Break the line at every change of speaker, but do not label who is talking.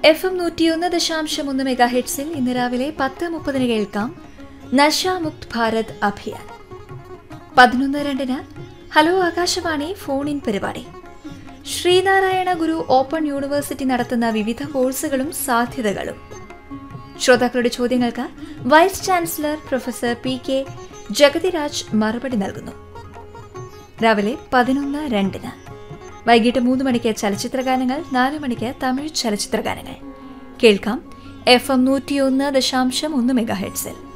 F M നൂറ്റിയൊന്ന് ദശാംശം ഒന്ന് മെഗാ ഹെഡ്സിൽ ഇന്ന് രാവിലെ പത്ത് മുപ്പതിന് കേൾക്കാം നശാമുക്ത് ഭാരത് അഭിയാൻ പതിനൊന്ന് രണ്ടിന് ഹലോ ആകാശവാണി ഫോൺ ഇൻ പരിപാടി ശ്രീനാരായണ ഗുരു ഓപ്പൺ യൂണിവേഴ്സിറ്റി നടത്തുന്ന വിവിധ കോഴ്സുകളും സാധ്യതകളും ശ്രോതാക്കളുടെ ചോദ്യങ്ങൾക്ക് vice chancellor professor P K Jagathiraj മറുപടി നൽകുന്നു രാവിലെ പതിനൊന്ന് രണ്ടിന് വൈകിട്ട് മൂന്ന് മണിക്ക് ചലച്ചിത്രഗാനങ്ങൾ നാല് മണിക്ക് തമിഴ് ചലച്ചിത്രഗാനങ്ങൾ കേൾക്കാം എഫ് എം നൂറ്റിയൊന്ന് ദശാംശം ഒന്ന് മെഗാ ഹെഡ്സിൽ